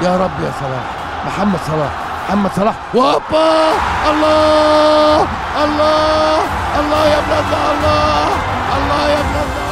يا رب يا صلاح محمد صلاح محمد صلاح وهوبا الله الله الله يا ابن الله الله يا ابن الله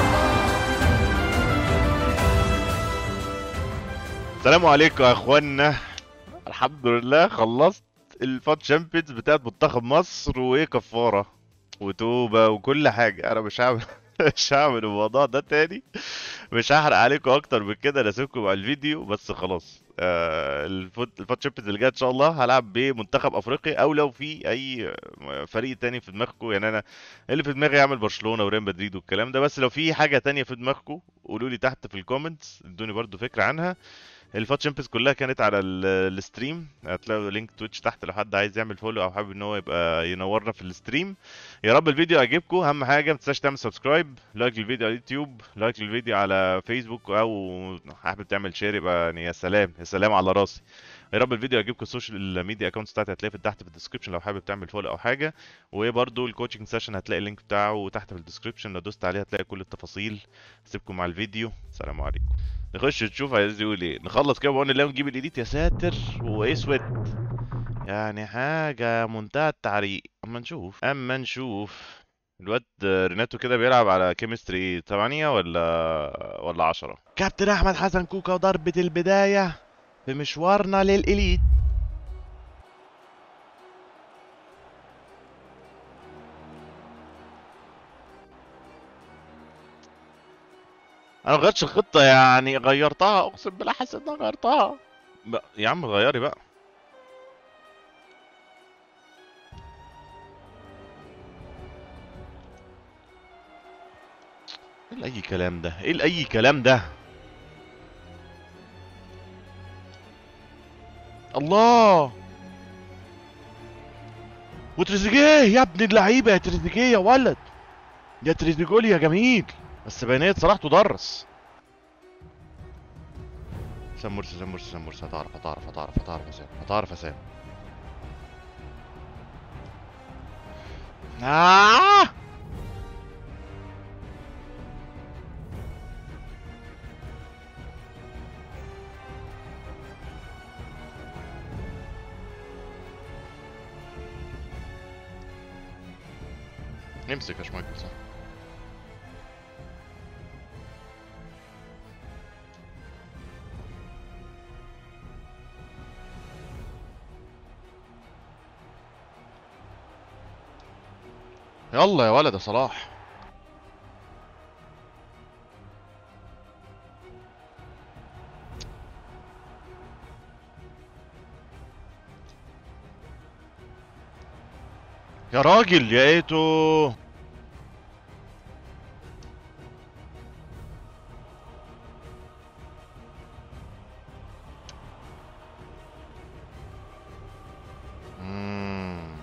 السلام عليكم يا اخوانا الحمد لله خلصت الفات شامبيونز بتاعت منتخب مصر وايه كفاره وتوبه وكل حاجه انا مش هعمل مش هعمل الموضوع ده تاني مش هحرق عليكم اكتر من كده انا اسيبكم مع الفيديو بس خلاص آه الفوت الفات شامبيونز اللي جايه ان شاء الله هلعب بمنتخب افريقيا او لو في اي فريق تاني في دماغكم يعني انا اللي في دماغي اعمل برشلونه وريال مدريد والكلام ده بس لو في حاجه تانية في دماغكم قولوا لي تحت في الكومنتس ادوني برضو فكره عنها الفات تشامبيونز كلها كانت على ال- الستريم هتلاقوا لينك تويتش تحت لو حد عايز يعمل فولو او حابب ان هو يبقى ينورنا في الستريم يا رب الفيديو يعجبكم اهم حاجه ما تنساش تعمل سبسكرايب لايك للفيديو على اليوتيوب لايك للفيديو على فيسبوك او حابب تعمل شير يبقى يعني يا سلام يا سلام على راسي يا رب الفيديو يعجبكم السوشيال ميديا اكونتس بتاعتي هتلاقي في تحت في الديسكربشن لو حابب تعمل فولو او حاجه وبرده الكوتشنج سيشن هتلاقي اللينك بتاعه تحت في الديسكربشن لو دوست عليه هتلاقي كل التفاصيل سيبكم مع الفيديو السلام عليكم نخش نشوف عايز يقول ايه نخلص كده وقلنا الله ونجيب الايديت يا ساتر واسود يعني حاجة منتهى التعريق اما نشوف اما نشوف الواد ريناتو كده بيلعب على كيمستري 8 ولا ولا 10 كابتن احمد حسن كوكا وضربة البداية في مشوارنا للإليت انا ما غيرتش الخطة يعني غيرتها اقسم بالله حاسس ان انا غيرتها ب... يا عم غيري بقى ايه اي كلام ده ايه اي كلام ده الله وتريزيجيه يا ابن اللعيبه يا تريزيجيه يا ولد يا تريزيجول يا جميل بس بيانات صلاح تدرس سام مرسي سام مرسي سام مرسي هتعرف هتعرف هتعرف هتعرف يا سام هتعرف يا سام آه! امسك يا شمايكل صح يلا يا ولد يا صلاح يا راجل يا ايتو مم.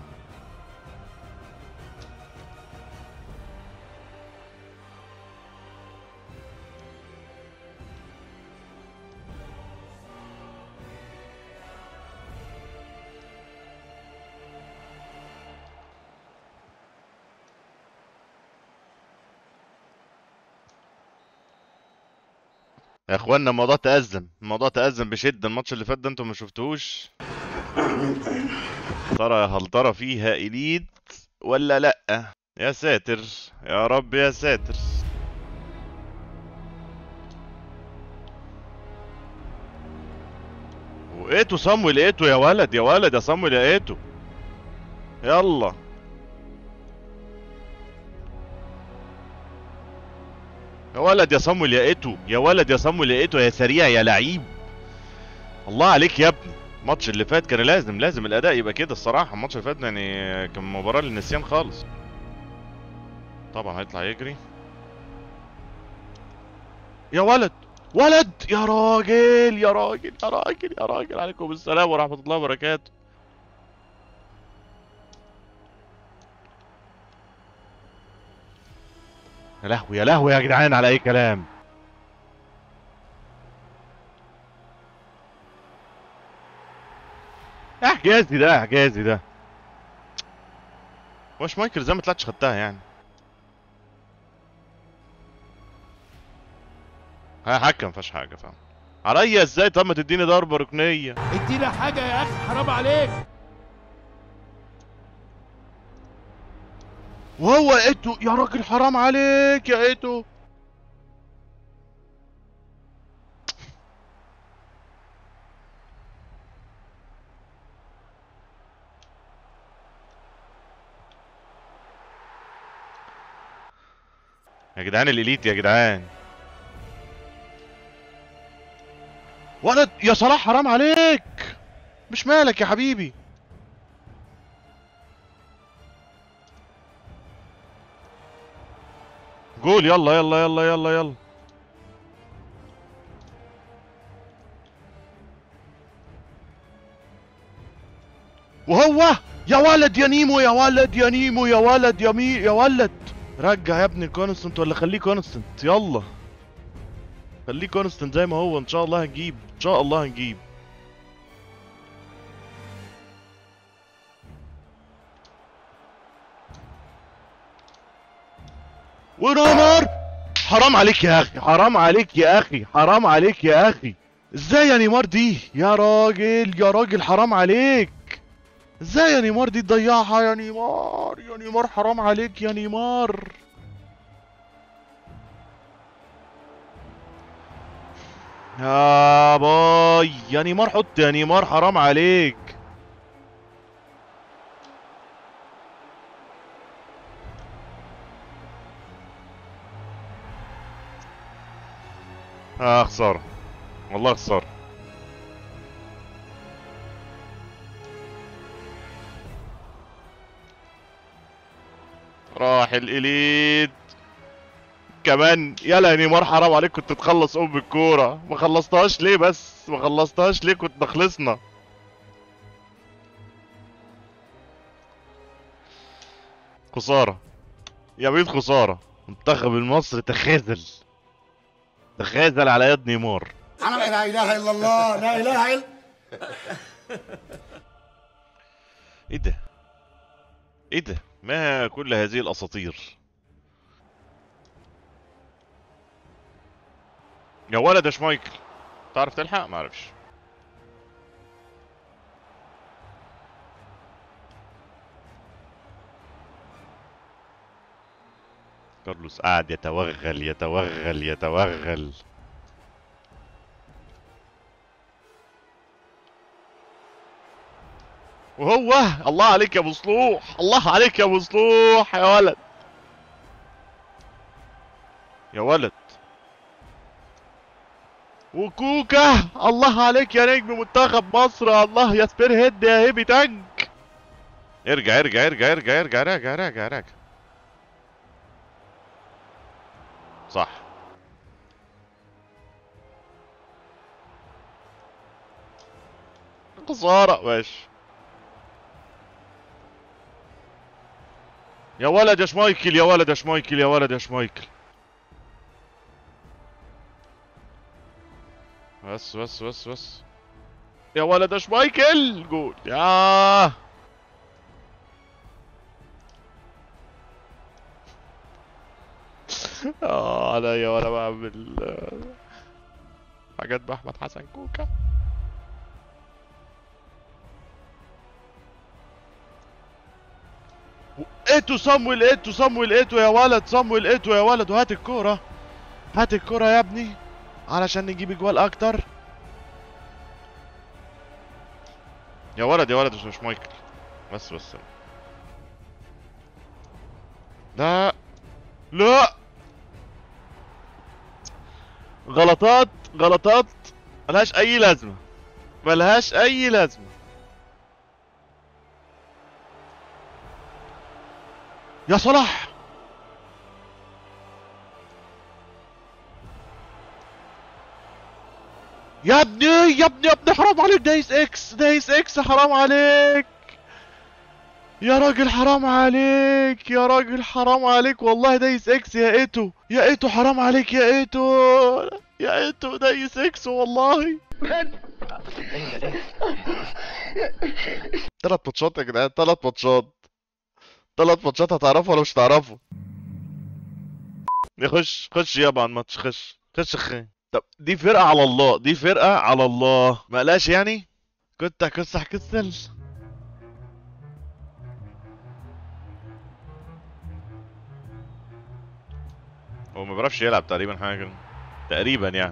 يا اخوانا الموضوع تأزم الموضوع تأزم بشدة الماتش اللي فات ده انتوا ما شفتوهوش ترى يا هل ترى فيها إليت ولا لأ يا ساتر يا رب يا ساتر وايتو صمويل ايتو يا ولد يا ولد يا صمويل يا ايتو يلا يا ولد يا صمويل يا ايتو يا ولد يا صمويل يا ايتو يا سريع يا لعيب الله عليك يا ابني الماتش اللي فات كان لازم لازم الاداء يبقى كده الصراحه الماتش اللي فات يعني كان مباراه للنسيان خالص طبعا هيطلع يجري يا ولد ولد يا راجل يا راجل يا راجل يا راجل عليكم السلام ورحمه الله وبركاته يا لهوي يا لهوي يا جدعان على اي كلام احجازي ده احجازي ده واش مايكل زي ما طلعتش خدتها يعني ها حكم مفيهاش حاجه فاهم عليا ازاي طب ما تديني ضربه ركنيه ادينا حاجه يا اخي حرام عليك وهو ايتو يا راجل حرام عليك يا ايتو يا جدعان الاليت يا جدعان ولد يا صلاح حرام عليك مش مالك يا حبيبي جول يلا يلا يلا يلا يلا وهو يا ولد يا نيمو يا ولد يا نيمو يا ولد يا مي يا ولد رجع يا ابني الكونستنت ولا خليه كونستنت يلا خليه كونستنت زي ما هو ان شاء الله هنجيب ان شاء الله هنجيب ونمر حرام عليك يا اخي حرام عليك يا اخي حرام عليك يا اخي ازاي يا نيمار دي يا راجل يا راجل حرام عليك ازاي يا نيمار دي تضيعها يا نيمار يا نيمار حرام عليك يا نيمار يا باي يا نيمار حط يا نيمار حرام عليك اه خسارة والله خسارة راح الإليت كمان يلا يا نيمار حرام عليك كنت تخلص ام الكورة ما خلصتهاش ليه بس ما خلصتهاش ليه كنت خلصنا خسارة يا بيت خسارة منتخب المصري تخاذل تخاذل على يد نيمار أنا لا إله إلا الله لا إله إلا ايه ده ايه ده ما كل هذه الاساطير يا ولد يا شمايكل تعرف تلحق ما اعرفش كارلوس قاعد يتوغل يتوغل يتوغل وهو الله عليك يا ابو صلوح الله عليك يا ابو صلوح يا ولد يا ولد وكوكا الله عليك يا نجم منتخب مصر الله يا سبير هيد يا هيبي تانك ارجع ارجع ارجع ارجع ارجع راجع راجع راجع صح خسارة ماشي يا ولد يا شمايكل يا ولد يا شمايكل يا ولد يا شمايكل بس بس بس بس يا ولد يا شمايكل جول يا اه عليا وانا بعمل آه، حاجات باحمد حسن كوكا ايتو صمويل ايتو صمويل ايتو يا ولد صمويل ايتو يا ولد وهات الكورة هات الكورة يا ابني علشان نجيب اجوال اكتر يا ولد يا ولد مش مش مايكل بس بس لا لا غلطات غلطات ملهاش اي لازمة ملهاش اي لازمة يا صلاح يا ابني يا ابني يا ابني حرام عليك دايس اكس دايس اكس حرام عليك يا راجل حرام عليك يا راجل حرام عليك والله دايس اكس يا ايتو يا ايتو حرام عليك يا ايتو يا ايتو دايس اكس والله تلات ماتشات يا جدعان تلات ماتشات تلات ماتشات هتعرفوا ولا مش هتعرفوا يخش خش يابا على الماتش خش خش خي طب دي فرقة على الله دي فرقة على الله ما قلقش يعني كنت هكسح كسل هو ما بيعرفش يلعب تقريبا حاجة كده. تقريبا يعني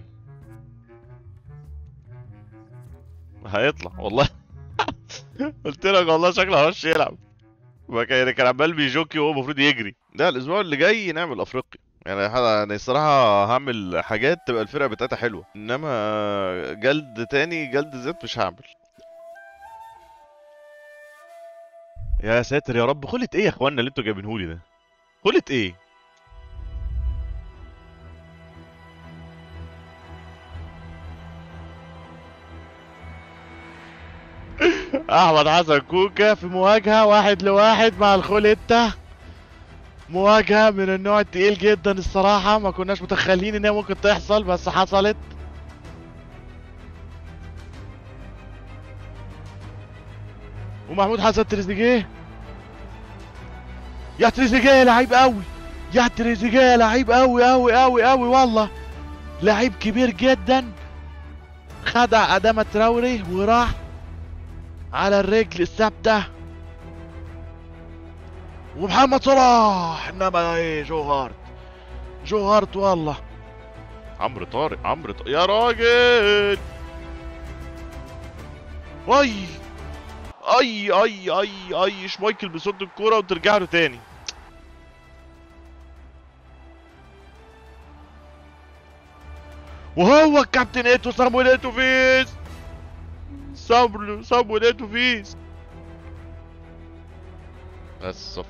هيطلع والله قلت لك والله شكله هيخش يلعب ما كان كان عمال بيجوكي وهو المفروض يجري ده الاسبوع اللي جاي نعمل افريقيا يعني ح- يعني الصراحة هعمل حاجات تبقى الفرقة بتاعتها حلوة انما جلد تاني جلد زيت مش هعمل يا ساتر يا رب خلت ايه يا اخوانا اللي انتوا جايبينهولي ده خلت ايه احمد حسن كوكا في مواجهة واحد لواحد مع الخوليتا مواجهة من النوع التقيل جدا الصراحة ما كناش متخيلين انها ممكن تحصل بس حصلت ومحمود حسن تريزيجيه يا تريزيجيه يا لعيب قوي يا تريزيجيه يا لعيب قوي قوي قوي قوي والله لعيب كبير جدا خدع ادامه تراوري وراح على الرجل الثابته ومحمد صلاح انما ايه جو هارت جو هارت والله عمرو طارق عمرو طارق يا راجل اي اي اي اي اي شمايكل بيصد الكوره وترجع له تاني وهو الكابتن ايتو صامويل ايتو فيس صبر صامويل ايتو فيس بس صفر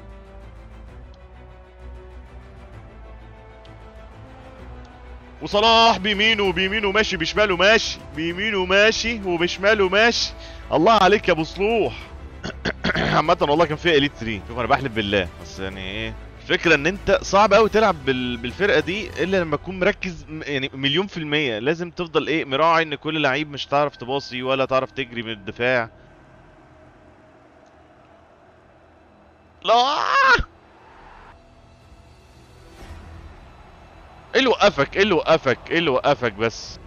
وصلاح بيمينه بيمينه ماشي بشماله ماشي بيمينه ماشي وبشماله ماشي الله عليك يا ابو صلوح عامة والله كان فيها اليت 3 شوف انا بحلف بالله بس يعني ايه الفكرة ان انت صعب قوي تلعب بال... بالفرقة دي الا لما تكون مركز م- يعني مليون في المية لازم تفضل ايه مراعي ان كل لعيب مش تعرف تباصي ولا تعرف تجري من الدفاع لا ايه اللي وقفك ايه اللي وقفك ايه اللي وقفك بس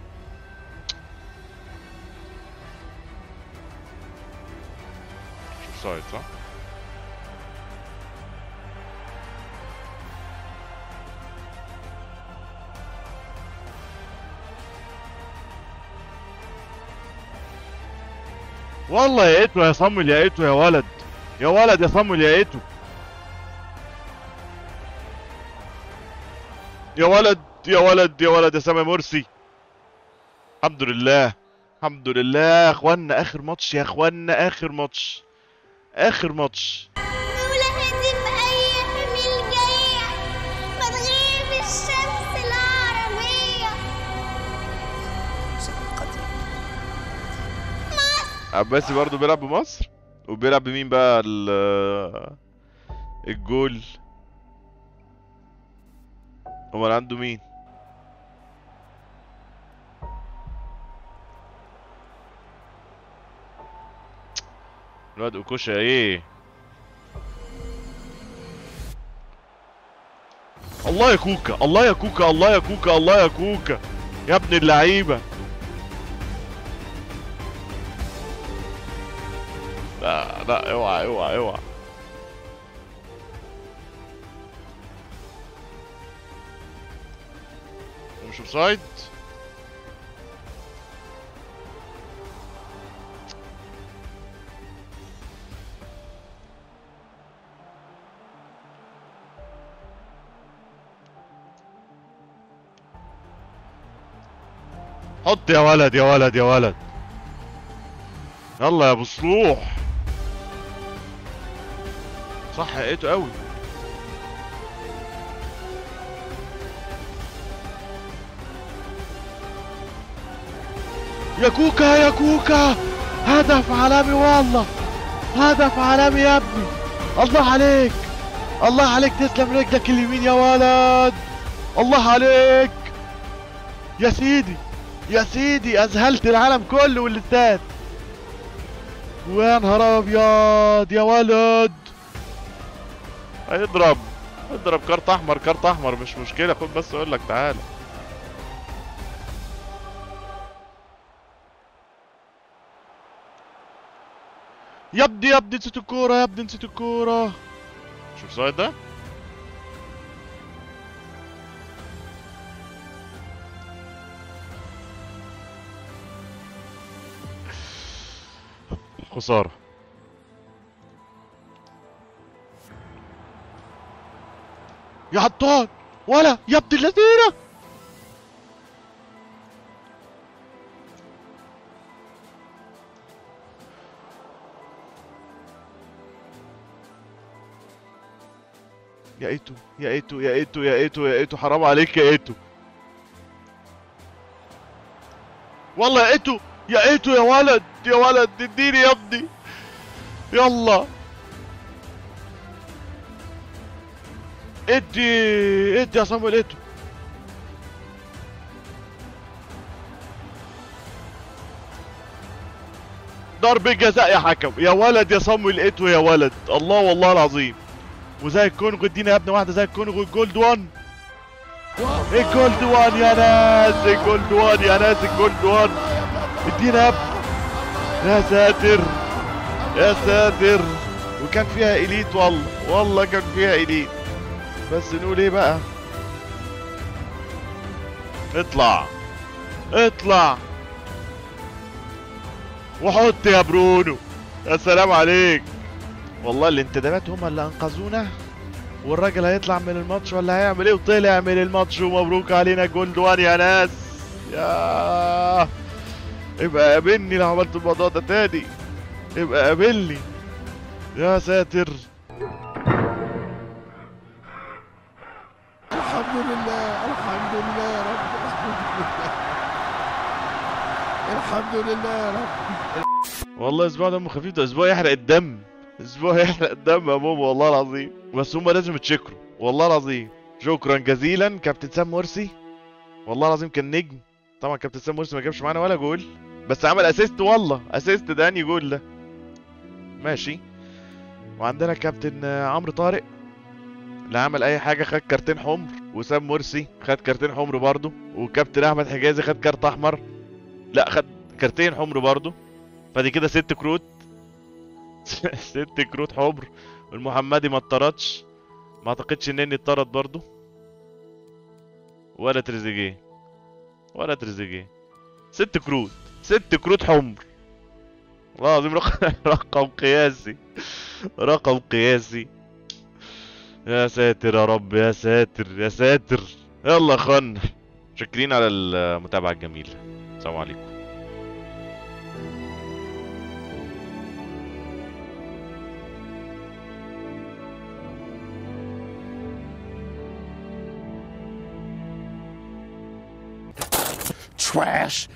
شوف سايد صح والله يا ايتو يا صمل يا ايتو يا ولد يا ولد يا صمل يا ايتو يا ولد يا ولد يا ولد يا سامي مرسي الحمد لله الحمد لله يا اخوانا اخر ماتش يا اخوانا اخر ماتش اخر ماتش ولهدي بأيام الجاية ما تغيب الشمس العربية عباسي برضو بيلعب بمصر وبيلعب بمين بقى ال- الجول امال عنده مين الواد اوكوشا ايه الله يا كوكا الله يا كوكا الله يا كوكا الله يا كوكا يا ابن اللعيبه لا لا اوعى اوعى اوعى ومش اوفسايد حط يا ولد يا ولد يا ولد يلا يا ابو صلوح صح لقيته قوي يا كوكا يا كوكا هدف عالمي والله هدف عالمي يا ابني الله عليك الله عليك تسلم رجلك اليمين يا ولد الله عليك يا سيدي يا سيدي اذهلت العالم كله والاستاد ويا نهار ابيض يا ولد هيضرب اضرب كارت احمر كارت احمر مش مشكله خد بس اقول لك تعالى يا ابني يا ابني نسيت الكورة يا ابني نسيت الكورة شوف سايد ده خسارة يا عطار ولا يا ابن اللذينة يا ايتو يا ايتو يا ايتو يا ايتو يا ايتو حرام عليك يا ايتو والله يا ايتو يا ايتو يا ولد يا ولد اديني يا ابني يلا ادي ادي يا صامويل ايتو ضربة جزاء يا حكم يا ولد يا صامويل ايتو يا ولد الله والله العظيم وزي الكونغو ادينا يا ابني واحدة زي الكونغو الجولد وان الجولد وان يا ناس الجولد وان يا ناس الجولد وان ادينا يا ابني يا ساتر يا ساتر وكان فيها اليت والله والله كان فيها اليت بس نقول ايه بقى اطلع اطلع وحط يا برونو يا سلام عليك والله الانتدابات هما اللي انقذونا والراجل هيطلع من الماتش ولا هيعمل ايه وطلع من الماتش ومبروك علينا جولد وان يا ناس يا ابقى قابلني لو عملت الموضوع ده تاني ابقى قابلني يا ساتر الحمد لله الحمد لله يا رب الحمد لله الحمد لله يا رب والله اسبوع دمه خفيف ده اسبوع يحرق الدم اسبوع يحرق الدم يا بابا والله العظيم بس هما لازم يتشكروا والله العظيم شكرا جزيلا كابتن سام مرسي والله العظيم كان نجم طبعا كابتن سام مرسي ما جابش معانا ولا جول بس عمل اسيست والله اسيست ده انهي جول ده ماشي وعندنا كابتن آه، عمرو طارق لا عمل اي حاجه خد كارتين حمر وسام مرسي خد كارتين حمر برضه وكابتن احمد حجازي خد كارت احمر لا خد كارتين حمر برضه فدي كده ست كروت ست كروت حمر والمحمدي ما اتطردش ما اعتقدش ان اني اتطرد برضه ولا تريزيجيه ولا تريزيجيه ست كروت ست كروت حمر والله العظيم رقم رقم قياسي رقم قياسي يا ساتر يا رب يا ساتر يا ساتر يلا يا اخوانا شاكرين على المتابعة الجميلة السلام عليكم trash